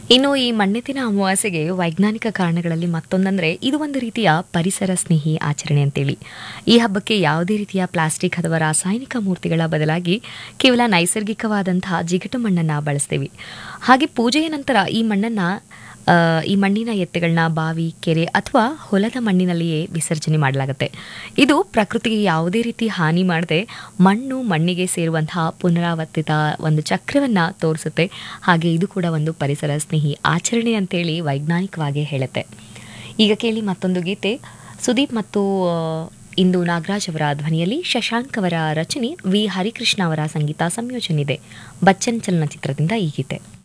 ಇನ್ನು ಈ ಮಣ್ಣೆತ್ತಿನ ಅಮಾವಾಸ್ಯೆಗೆ ವೈಜ್ಞಾನಿಕ ಕಾರಣಗಳಲ್ಲಿ ಮತ್ತೊಂದಂದ್ರೆ ಇದು ಒಂದು ರೀತಿಯ ಪರಿಸರ ಸ್ನೇಹಿ ಆಚರಣೆ ಅಂತೇಳಿ ಈ ಹಬ್ಬಕ್ಕೆ ಯಾವುದೇ ರೀತಿಯ ಪ್ಲಾಸ್ಟಿಕ್ ಅಥವಾ ರಾಸಾಯನಿಕ ಮೂರ್ತಿಗಳ ಬದಲಾಗಿ ಕೇವಲ ನೈಸರ್ಗಿಕವಾದಂತಹ ಜಿಗಟು ಮಣ್ಣನ್ನು ಬಳಸ್ತೀವಿ ಹಾಗೆ ಪೂಜೆಯ ನಂತರ ಈ ಮಣ್ಣನ್ನ ಆ, ಈ ಮಣ್ಣಿನ ಎತ್ತುಗಳನ್ನ ಬಾವಿ ಕೆರೆ ಅಥವಾ ಹೊಲದ ಮಣ್ಣಿನಲ್ಲಿಯೇ ವಿಸರ್ಜನೆ ಮಾಡಲಾಗುತ್ತೆ ಇದು ಪ್ರಕೃತಿಗೆ ಯಾವುದೇ ರೀತಿ ಹಾನಿ ಮಾಡದೆ ಮಣ್ಣು ಮಣ್ಣಿಗೆ ಸೇರುವಂತಹ ಪುನರಾವರ್ತಿತ ಒಂದು ಚಕ್ರವನ್ನು ತೋರಿಸುತ್ತೆ ಹಾಗೆ ಇದು ಕೂಡ ಒಂದು ಪರಿಸರ ಸ್ನೇಹಿ ಆಚರಣೆ ಅಂತೇಳಿ ವೈಜ್ಞಾನಿಕವಾಗಿ ಹೇಳುತ್ತೆ ಈಗ ಕೇಳಿ ಮತ್ತೊಂದು ಗೀತೆ ಸುದೀಪ್ ಮತ್ತು ಆ, ಇಂದು ನಾಗರಾಜ್ ಅವರ ಧ್ವನಿಯಲ್ಲಿ ಶಶಾಂಕ್ ಅವರ ರಚನೆ ವಿ ಹರಿಕೃಷ್ಣ ಅವರ ಸಂಗೀತ ಸಂಯೋಜನೆ ಇದೆ ಬಚ್ಚನ್ ಚಲನಚಿತ್ರದಿಂದ ಈ ಗೀತೆ